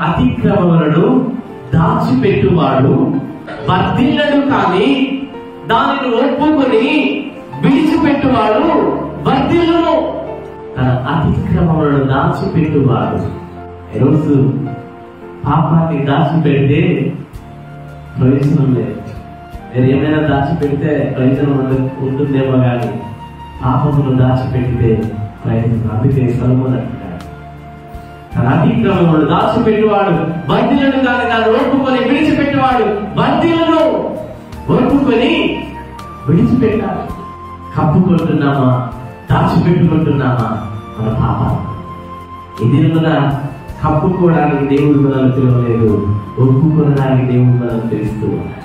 అతిక్రమములను దాచిపెట్టువాడు వర్ధిల్లడు కానీ దానిని ఒప్పుకొని విడిచిపెట్టువాడు వర్ధిల్లును తన అతిక్రమములను దాచిపెట్టువాడు ఈరోజు పాపాన్ని దాచిపెడితే ప్రయోజనం లేదు మీరు ఏమైనా దాచిపెడితే ప్రయోజనం ఉండ- ఉంటుందేమో కానీ పాపమును దాచిపెడితే ప్రయోజనం అందుకే సొలొమోను అంటాడు తన అతిక్రమములు దాచిపెట్టువాడు బందీలను కానీ దాన్ని ఒప్పుకొని విడిచిపెట్టువాడు బందీలను ఒప్పుకొని విడిచిపెట్టాలి కప్పుకుంటున్నామా దాచిపెట్టుకుంటున్నామా మన పాపాలు ఇది మన కప్పుకోవడానికి దేవుడు మనల్ని పిలవలేదు ఒప్పుకోవడానికి దేవుడు మనల్ని తెలుస్తూ ఉన్నాడు